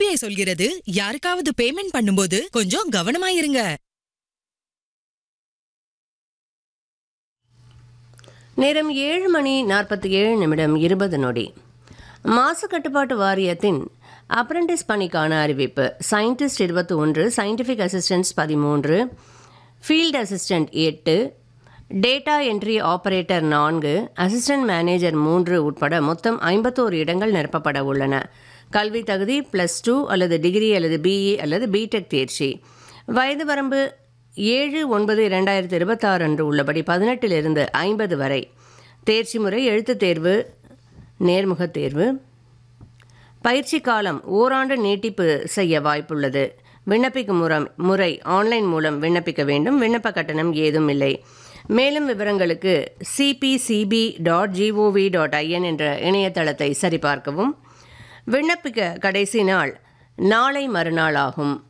RBI சொல்கிறது யாருக்காவது payment பண்ணும்போது கொஞ்சம் கவனமா இருங்க நேரம் ஏழு மணி நாற்பத்தி ஏழு நிமிடம் இருபது நொடி மாசு கட்டுப்பாட்டு வாரியத்தின் அப்ரண்டிஸ் பணிக்கான அறிவிப்பு சயின்டிஸ்ட் இருபத்தி ஒன்று சயின்டிஃபிக் அசிஸ்டன்ஸ் பதிமூன்று ஃபீல்ட் அசிஸ்டன்ட் எட்டு டேட்டா என்ட்ரி ஆபரேட்டர் நான்கு அசிஸ்டன்ட் மேனேஜர் மூன்று உட்பட மொத்தம் ஐம்பத்தோரு இடங்கள் நிரப்பப்பட உள்ளன கல்வி தகுதி ப்ளஸ் டூ அல்லது டிகிரி அல்லது பிஇ அல்லது பிடெக் தேர்ச்சி வயது வரம்பு ஏழு ஒன்பது இரண்டாயிரத்தி இருபத்தாறு அன்று உள்ளபடி பதினெட்டிலிருந்து ஐம்பது வரை தேர்ச்சி முறை எழுத்துத் தேர்வு நேர்முகத் தேர்வு பயிற்சி காலம் ஓராண்டு நீட்டிப்பு செய்ய வாய்ப்புள்ளது விண்ணப்பிக்கும் முறம் முறை ஆன்லைன் மூலம் விண்ணப்பிக்க வேண்டும் விண்ணப்ப கட்டணம் ஏதும் இல்லை மேலும் விவரங்களுக்கு CPCB dot gov dot in என்ற இணையதளத்தை சரிபார்க்கவும் விண்ணப்பிக்க கடைசி நாள் நாளை மறுநாள் ஆகும்